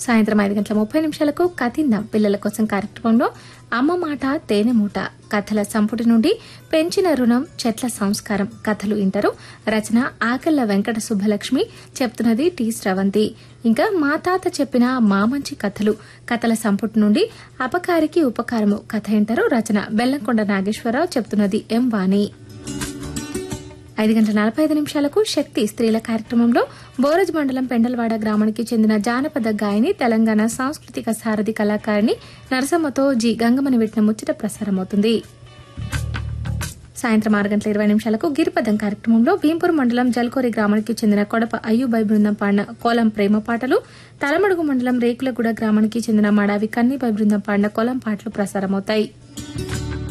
సాయంత్రం ఐదు గంటల ముప్పై నిమిషాలకు కథిందాం పిల్లల కోసం కార్యక్రమంలో అమ్మ మాట తేనె మూట కథల సంపుటి నుండి పెంచిన రుణం చెట్ల సంస్కారం కథలు ఇంటారు రచన ఆకళ్ల వెంకట సుబ్బలక్ష్మి చెప్తున్నది టి స్రవంతి ఇంకా మా తాత చెప్పిన మా మంచి కథలు కథల సంపుటి నుండి అపకారికి ఉపకారము కథ ఇంటారు రచన బెల్లంకొండ నాగేశ్వరరావు చెప్తున్నది ఎం వాణి ఐదు గంటల నలభై ఐదు నిమిషాలకు శక్తి స్త్రీల కార్యక్రమంలో బోరజ్ మండలం పెండలవాడ గ్రామానికి చెందిన జానపద గాయని తెలంగాణ సాంస్కృతిక సారథి కళాకారిణి నరసమ్మతో జి గంగమని పెట్టిన ముచ్చట ప్రసారమవుతుంది సాయంత్రం ఆరు గంటల ఇరవై నిమిషాలకు గిరిపదం కార్యక్రమంలో భీంపూర్ మండలం జల్కోరి గ్రామానికి చెందిన కొడప అయ్యుబై బృందం పాడిన కోలం ప్రేమ పాటలు తలమడుగు మండలం రేకులగూడ గ్రామానికి చెందిన మడావి కన్నీబై బృందం పాడిన కోలం పాటలు ప్రసారమవుతాయి